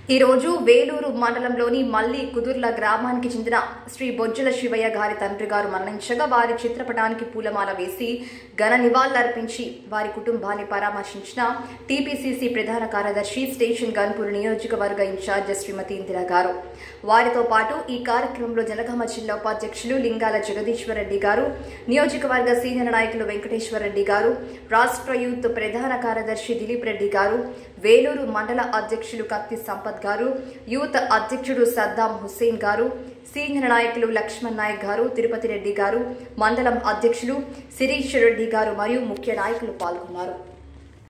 ఈ రోజు వేలూరు మండలంలోని మల్లి కుదుర్ల గ్రామానికి చెందిన శ్రీ బొజ్జల శివయ్య గారి తండ్రి గారు మరణించగా వారి చిత్రపటానికి పూలమాల వేసి ఘన నివాళులర్పించి వారి కుటుంబాన్ని పరామర్శించిన టీపీసీసీ ప్రధాన కార్యదర్శి స్టేషన్ గన్పూర్ నియోజకవర్గ ఇన్ఛార్జ్ శ్రీమతి ఇందిరా గారు వారితో పాటు ఈ కార్యక్రమంలో జనగామ జిల్లా ఉపాధ్యక్షులు లింగాల జగదీశ్వర్ రెడ్డి గారు నియోజకవర్గ సీనియర్ నాయకులు వెంకటేశ్వర రెడ్డి గారు రాష్ట్ర యూత్ ప్రధాన కార్యదర్శి దిలీప్ రెడ్డి గారు వేలూరు మండల అధ్యక్షులు కత్తి సంపత్ గారు యూత్ అధ్యక్షుడు సద్దాం హుస్సేన్ గారు సీనియర్ నాయకులు లక్ష్మణ్ నాయక్ గారు తిరుపతి రెడ్డి గారు మండలం అధ్యక్షులు శిరీష్ రెడ్డి గారు మరియు ముఖ్య నాయకులు పాల్గొన్నారు